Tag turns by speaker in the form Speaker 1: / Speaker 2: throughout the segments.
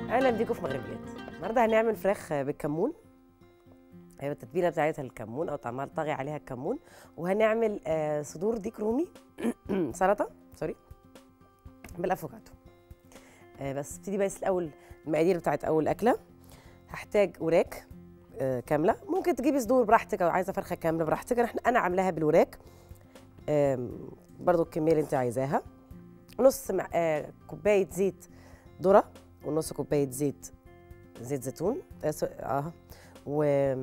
Speaker 1: اهلا بيكم في مغربيات النهارده هنعمل فراخ بالكمون هيبقى التتبيله بتاعتها الكمون او طعمها الطاغي عليها الكمون وهنعمل آه، صدور ديك رومي سلطه سوري بالافوكادو آه، بس ابتدي بس الاول المقادير بتاعت اول اكله هحتاج وراك آه، كامله ممكن تجيبي صدور براحتك او عايزه فرخه كامله براحتك انا انا عاملاها بالوراك آم، برضو الكميه اللي انت عايزاها نص مع آه، كوبايه زيت ذره ونص كوبايه زيت زيت زيتون اه, سو- آه. و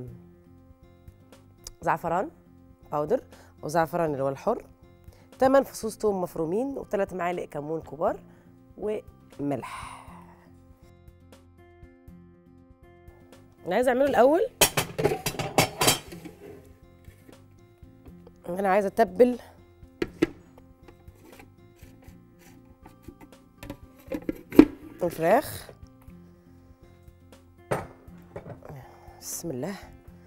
Speaker 1: زعفران باودر وزعفران اللي هو الحر 8 فصوص توم مفرومين وثلاث معالق كمون كبار وملح انا عايزه اعمله الاول انا عايزه اتبل الفراخ بسم الله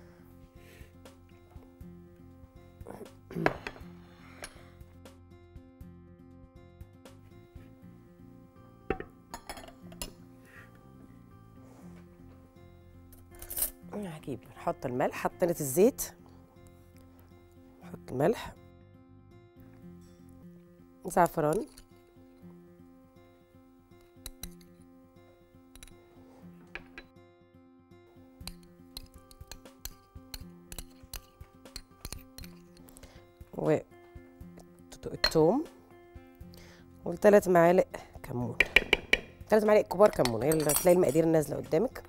Speaker 1: هجيب نحط الملح حطيت الزيت نحط الملح زعفران والثوم والثلاث معالق كمون ثلاث معالق كبار كمون هي اللي هتلاقي المقادير نازله قدامك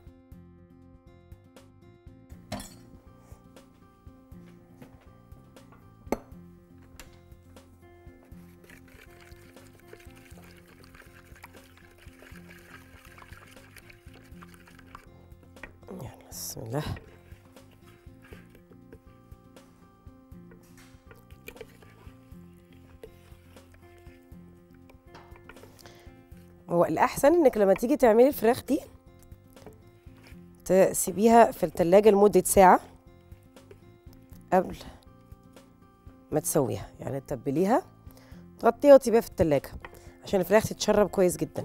Speaker 1: يلا بسم الله هو الأحسن إنك لما تيجي تعملي الفراخ دي تسيبيها في التلاجة لمدة ساعة قبل ما تسويها يعني تتبليها تغطيها وتسيبيها في التلاجة عشان الفراخ تتشرب كويس جدا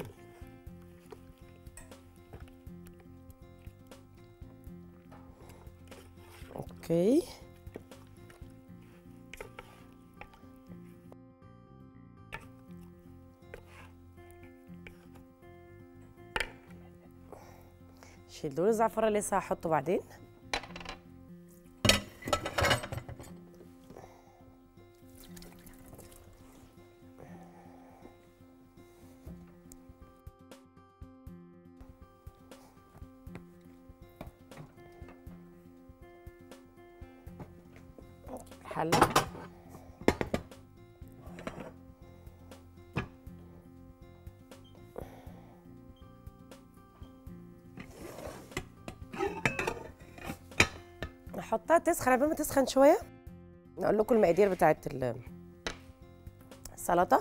Speaker 1: اوكي شيل دول الزعفران لسه هحطه بعدين حلة نحطها تسخن قبل ما تسخن شويه نقول لكم المقادير بتاعت ال- السلطه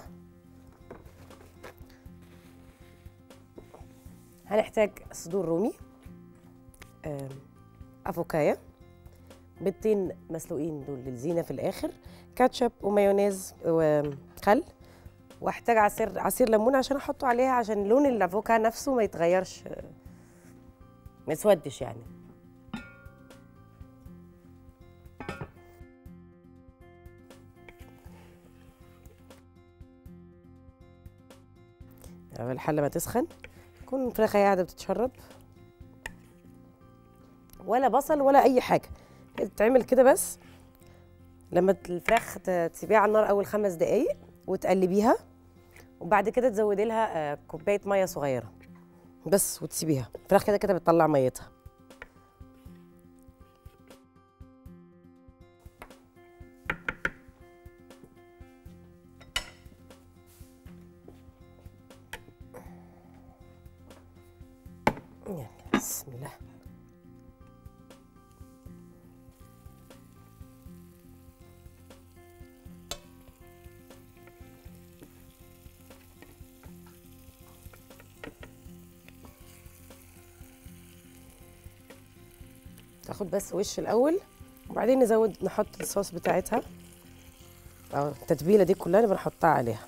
Speaker 1: هنحتاج صدور رومي آم، افوكايه بيضتين مسلوقين دول للزينه في الاخر كاتشب ومايونيز وخل واحتاج عصير عصير ليمون عشان احطه عليها عشان لون الافوكا نفسه ما يتغيرش آه، ما يسودش يعني يعني الحله ما تسخن تكون الفراخ قاعده بتتشرب ولا بصل ولا اي حاجه هي بتتعمل كده بس لما الفراخ ت- تسيبيها على النار اول خمس دقايق وتقلبيها وبعد كده تزودي لها آه، كوبايه ميه صغيره بس وتسيبيها الفراخ كده كده بتطلع ميتها يلا بسم الله تاخد بس وش الاول وبعدين نزود نحط الصوص بتاعتها او التتبيله دي كلها نبقى نحطها عليها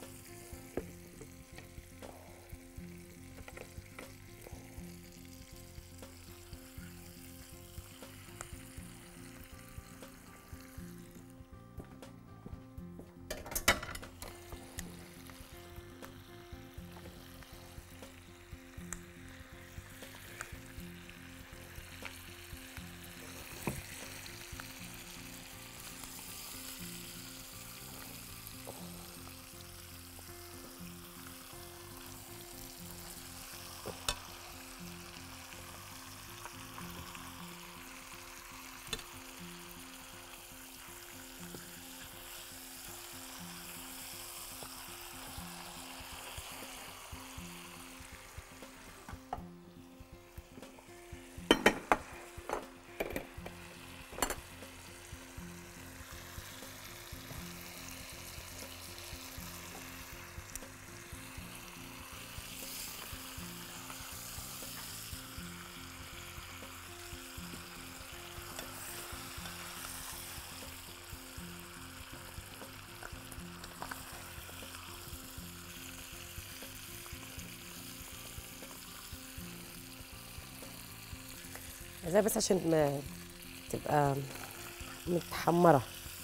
Speaker 1: زي بس عشان ما تبقى متحمره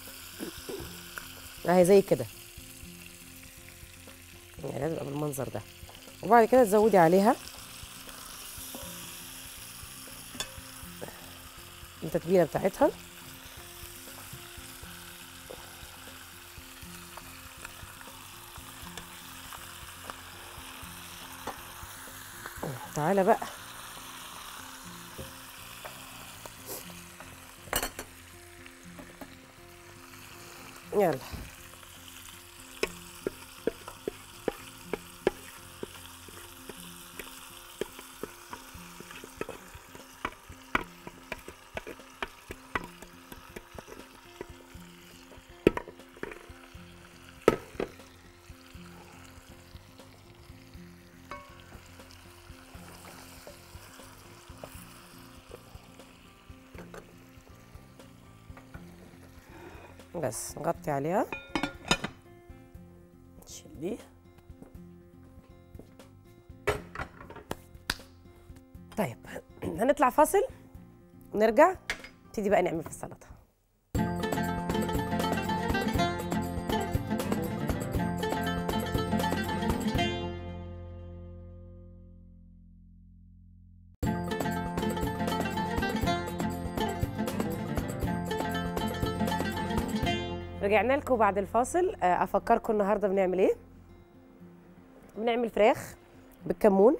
Speaker 1: اهي زي كده يعني لازم تبقى بالمنظر ده وبعد كده تزودي عليها التتبيله بتاعتها تعالى بقى يلا بس نغطي عليها نشيل دي طيب هنطلع فاصل ونرجع نبتدي بقى نعمل في السلطه رجعنا لكم بعد الفاصل آه، افكركم النهارده بنعمل ايه بنعمل فراخ بالكمون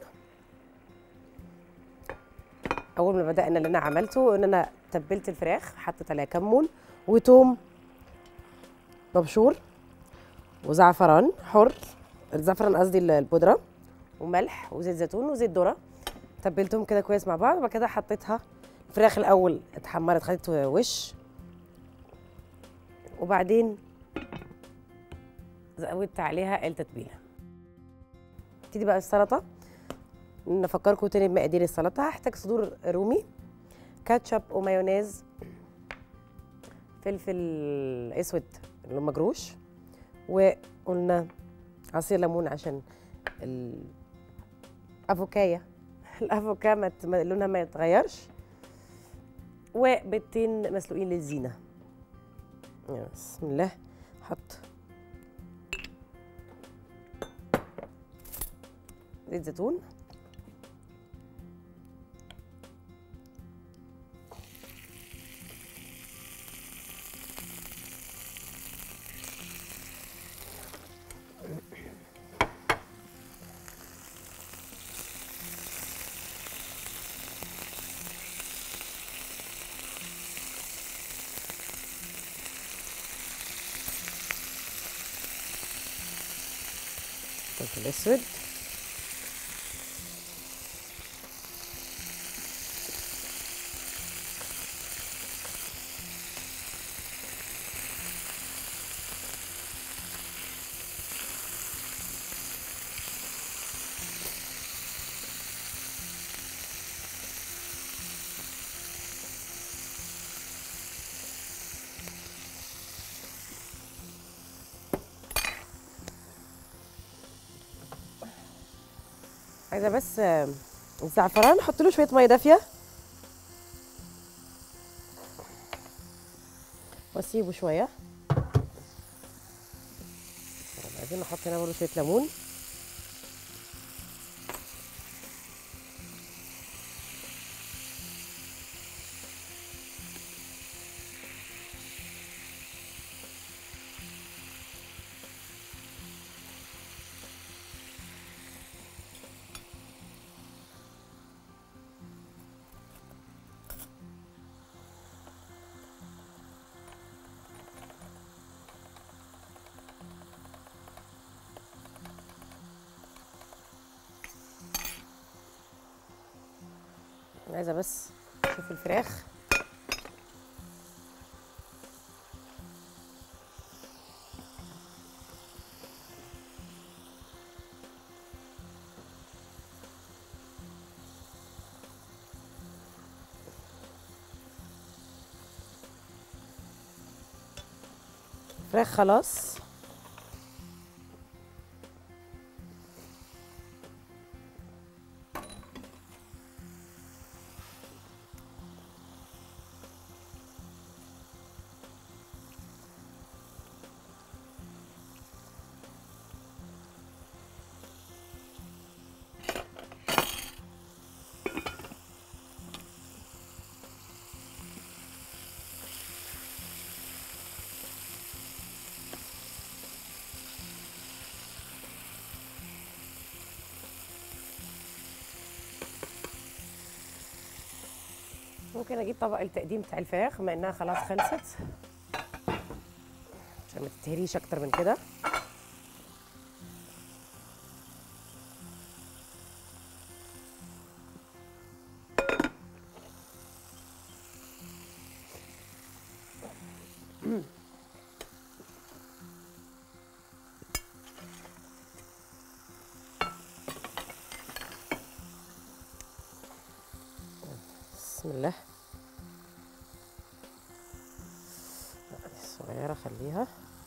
Speaker 1: اول ما بدانا اللي انا عملته ان انا تبلت الفراخ حطيت عليها كمون وتوم مبشور وزعفران حر الزعفران قصدي البودره وملح وزيت زيتون وزيت ذره تبلتهم كده كويس مع بعض وبعد كده حطيتها الفراخ الاول اتحمرت خدت وش وبعدين زودت عليها التتبيله نبتدي بقى السلطه نفكركم تاني بمقادير السلطه هحتاج صدور رومي كاتشب ومايونيز فلفل اسود اللي هو مجروش وقلنا عصير ليمون عشان الافوكايه الافوكا ما ت- ما- لونها ما يتغيرش وبيضتين مسلوقين للزينه يا بسم الله حط زيت زيتون فلفل اسود عايزه بس آه، الزعفران احط له شويه ميه دافيه واسيبه شويه عايزين نحط هنا برضه شويه ليمون أنا عايزه بس اشوف الفراخ الفراخ خلاص ممكن اجيب طبق التقديم بتاع الفراخ بما انها خلاص خلصت عشان ما تتهريش اكتر من كده بسم الله الصغيرة خليها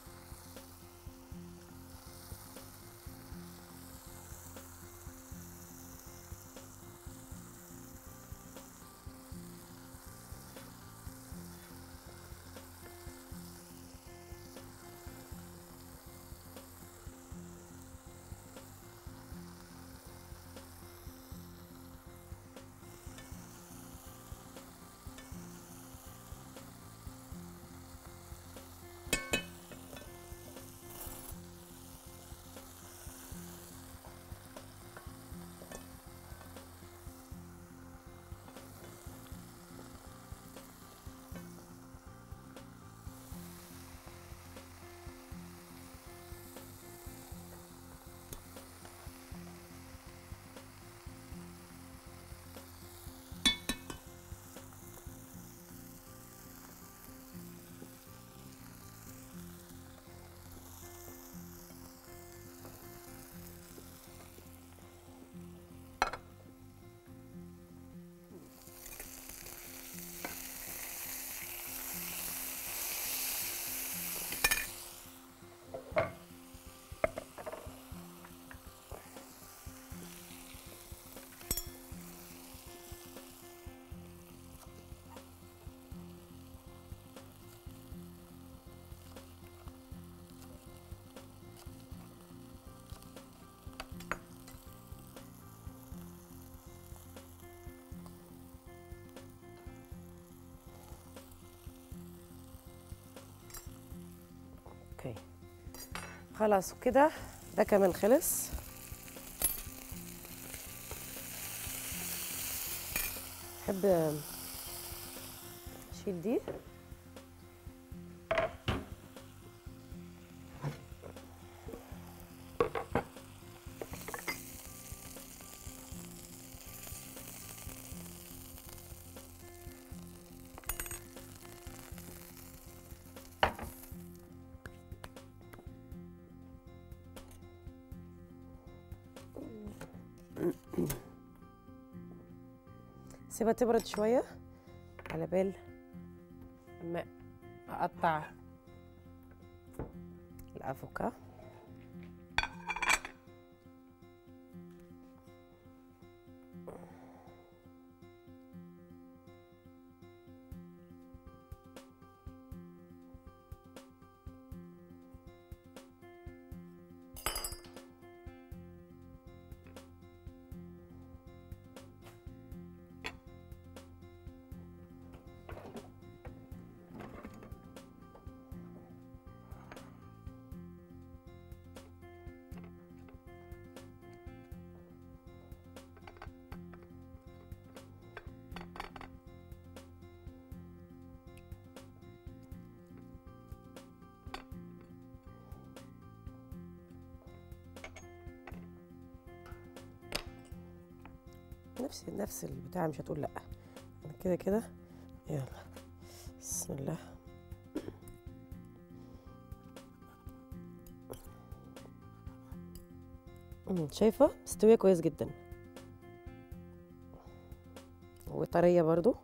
Speaker 1: اوكي خلاص وكده ده كمان خلص احب اشيل دي سيبها تبرد شوية على بال ما أقطع الأفوكا نفس نفس البتاع مش هتقول لا أنا كده كده يلا بسم الله أمم، شايفة مستوية كويس جدا وطرية برضو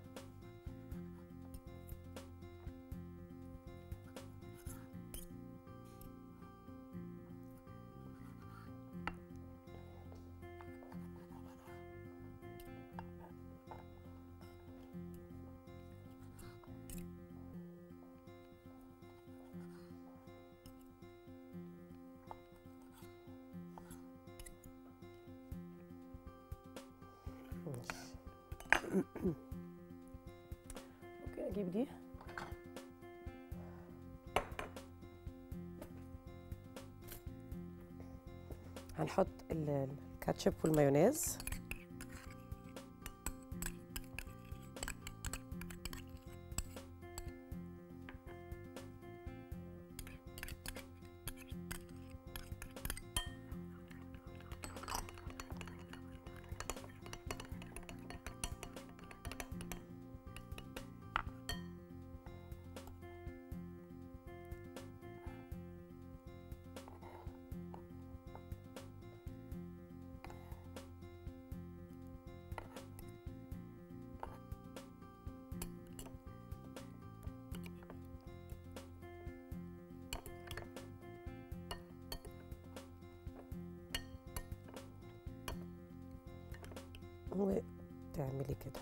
Speaker 1: اوكي اجيب دي هنحط ال- الكاتشب والمايونيز وتعملي كده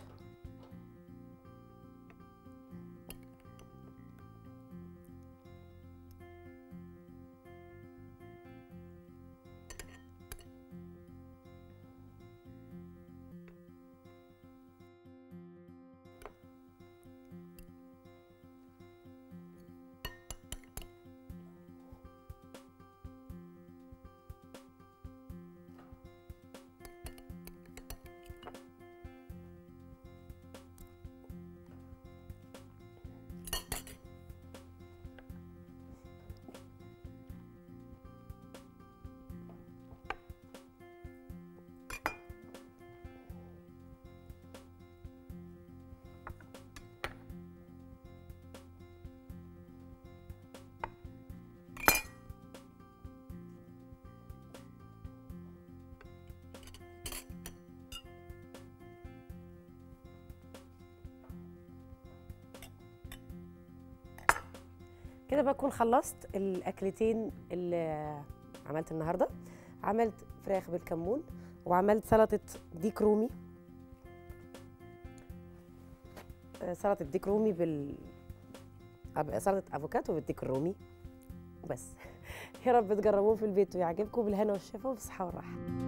Speaker 1: كده بكون خلصت الاكلتين اللي عملت النهارده عملت فراخ بالكمون وعملت سلطه ديك رومي آه، سلطه ديك رومي بال أب- سلطه افوكاتو بالديك الرومي وبس يا رب تجربوه في البيت ويعجبكم بالهنا والشفا وبالصحه والراحه